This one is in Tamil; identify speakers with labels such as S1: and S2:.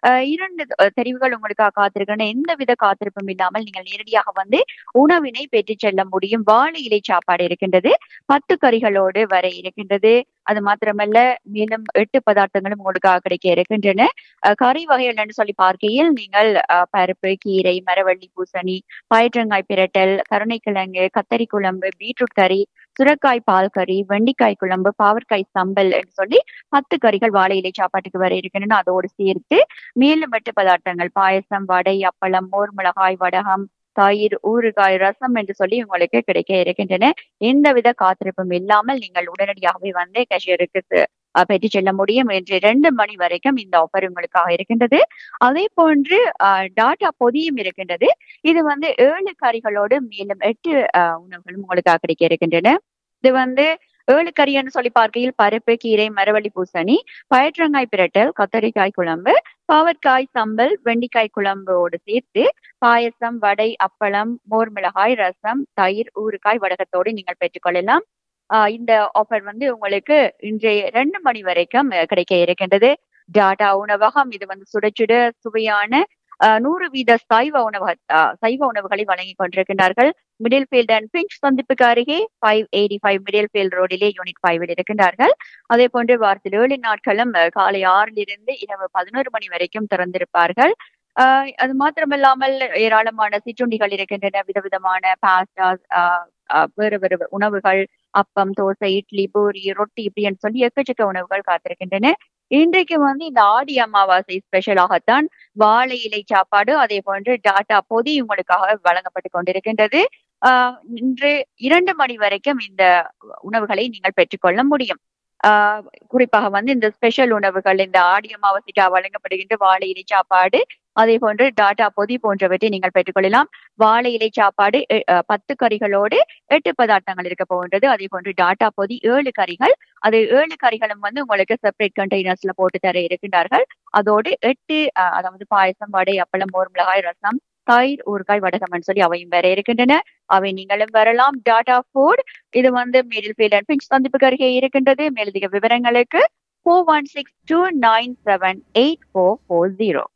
S1: அஹ் இரண்டு அஹ் தெரிவுகள் உங்களுக்காக காத்திருக்கின்றன எந்தவித காத்திருப்பும் இல்லாமல் நீங்கள் நேரடியாக வந்து உணவினை பெற்றுச் செல்ல முடியும் வாழை இலை சாப்பாடு இருக்கின்றது பத்து கறிகளோடு வர இருக்கின்றது அது மாத்திரமல்ல மேலும் எட்டு பதார்த்தங்களும் உங்களுக்காக கிடைக்க இருக்கின்றன அஹ் கறி வகைகள் என்று சொல்லி பார்க்கையில் நீங்கள் அஹ், பருப்பு கீரை மரவள்ளி பூசணி பயற்றங்காய் பிரட்டல் கருணைக்கிழங்கு கத்தரி குழம்பு பீட்ரூட் கறி சுரக்காய் பால் கறி வெண்டைக்காய் குழம்பு பாவற்காய் சம்பல் என்று சொல்லி பத்து கறிகள் வாழை இலை சாப்பாட்டுக்கு வர இருக்கின்றன அதோடு சேர்த்து மேலும் எட்டு பதார்த்தங்கள் பாயசம் வடை அப்பளம் மோர் மிளகாய் வடகம் தயிர் ஊறுகாய் ரசம் என்று சொல்லி உங்களுக்கு கிடைக்க இருக்கின்றன எந்தவித காத்திருப்பும் இல்லாமல் நீங்கள் உடனடியாகவே வந்து கேஷியருக்கு பெற்று செல்ல முடியும் என்று ரெண்டு மணி வரைக்கும் இந்த ஆஃபர் உங்களுக்காக இருக்கின்றது அதே போன்று அஹ், டாட்டா பொதியும் இருக்கின்றது இது வந்து ஏழு கறிகளோடு மேலும் எட்டு அஹ், உணவுகளும் உங்களுக்காக கிடைக்க இருக்கின்றன இது வந்து ஏழு கறின்னு சொல்லி பார்க்கையில் பருப்பு கீரை மரவள்ளி பூசணி பயற்றங்காய் பிரட்டல் கத்தரிக்காய் குழம்பு பாவற்காய் சம்பல் வெண்டிக்காய் குழம்போடு சேர்த்து பாயசம் வடை அப்பளம் மோர் மிளகாய் ரசம் தயிர் ஊறுகாய் வடகத்தோடு நீங்கள் பெற்றுக்கொள்ளலாம் ஆஹ் இந்த ஆஃபர் வந்து உங்களுக்கு இன்றைய ரெண்டு மணி வரைக்கும் அஹ், கிடைக்க இருக்கின்றது டாடா உணவகம் இது வந்து சுட சுட சுவையான ஆஹ், நூறு வீத சைவ உணவக ஆஹ், சைவ உணவுகளை வழங்கி கொண்டிருக்கின்றார்கள் மிடில் ஃபீல்ட் அண்ட் பிங்க் சந்திப்புக்கு அருகே five eighty five middle field ரோடிலே யூனிட் ஃபைவில் இருக்கின்றார்கள் அதே போன்று வாரத்தில் ஏழு நாட்களும் அஹ், காலை ஆறிலிருந்து இரவு பதினோரு மணி வரைக்கும் திறந்திருப்பார்கள் ஆஹ் அது மாத்திரமில்லாமல் ஏராளமான சிற்றுண்டிகள் இருக்கின்றன விதவிதமான பாஸ்டாஸ் வேறு வேறு உணவுகள் அப்பம் தோசை இட்லி பூரி ரொட்டி இப்படின்னு சொல்லி எக்கச்சக்க உணவுகள் காத்திருக்கின்றன இன்றைக்கு வந்து இந்த ஆடி அமாவாசை ஸ்பெஷலாகத்தான் வாழை இலை சாப்பாடு அதே போன்று டாட்டா பொதி உங்களுக்காக வழங்கப்பட்டு கொண்டிருக்கின்றது ஆஹ் இன்று இரண்டு மணி வரைக்கும் இந்த உணவுகளை நீங்கள் பெற்றுக்கொள்ள முடியும் ஆஹ் குறிப்பாக வந்து இந்த ஸ்பெஷல் உணவுகள் இந்த ஆடி அமாவாசைக்காக வழங்கப்படுகின்ற வாழை இலை சாப்பாடு அதே போன்று டாட்டா பொதி போன்றவற்றை நீங்கள் பெற்றுக்கொள்ளலாம் வாழை இலை சாப்பாடு எ- அஹ் பத்து கறிகளோடு எட்டு பதார்த்தங்கள் இருக்க போகின்றது அதே போன்று டாட்டா பொதி ஏழு கறிகள் அது ஏழு கறிகளும் வந்து உங்களுக்கு செப்பரேட் கண்டெய்னர்ஸ்ல போட்டு தர இருக்கின்றார்கள் அதோடு எட்டு அஹ், அதாவது பாயசம் வடை அப்பளம் மோர் மிளகாய் ரசம் தயிர் ஊறுகாய் வடகம்னு சொல்லி அவையும் வேற இருக்கின்றன அவை நீங்களும் வரலாம் டாடா ஃபுட் இது வந்து மிடில் ஃபீல்ட் அண்ட் பிங்க் சந்திப்புக்கு அருகே இருக்கின்றது மேலதிக விவரங்களுக்கு four one six two nine seven eight four four zero